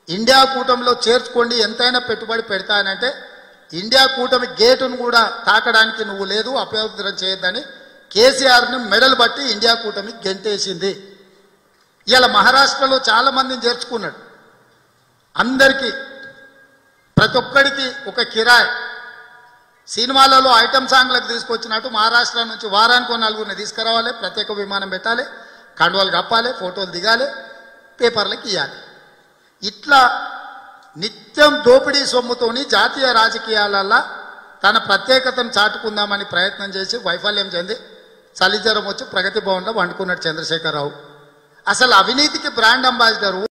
India కూటమిలో చేర్చుకోండి ఎంతైనా పెట్టుబడి పెడతానంటే ఇండియా కూటమి గేటును కూడా తాకడానికి నువ్వు లేదు అభ్యంతరం చేయొద్దని కేసీఆర్ని మెడలు బట్టి ఇండియా కూటమి గెంటేసింది ఇలా మహారాష్ట్రలో చాలా మందిని చేర్చుకున్నాడు అందరికీ ప్రతి ఒక్కడికి ఒక కిరాయ్ సినిమాలలో ఐటమ్ సాంగ్లకు తీసుకొచ్చినట్టు మహారాష్ట్ర నుంచి వారానికి ఓ నలుగురిని తీసుకురావాలి ప్రత్యేక విమానం పెట్టాలి కండువాలు కప్పాలి ఫోటోలు దిగాలి పేపర్లకు ఇవ్వాలి ఇట్లా నిత్యం దోపిడీ సొమ్ముతోని జాతీయ రాజకీయాలల్లో తన ప్రత్యేకతను చాటుకుందామని ప్రయత్నం చేసి వైఫల్యం చెంది చలిజ్వరం వచ్చి ప్రగతి భవన్లో వండుకున్నాడు చంద్రశేఖరరావు అసలు అవినీతికి బ్రాండ్ అంబాసిడర్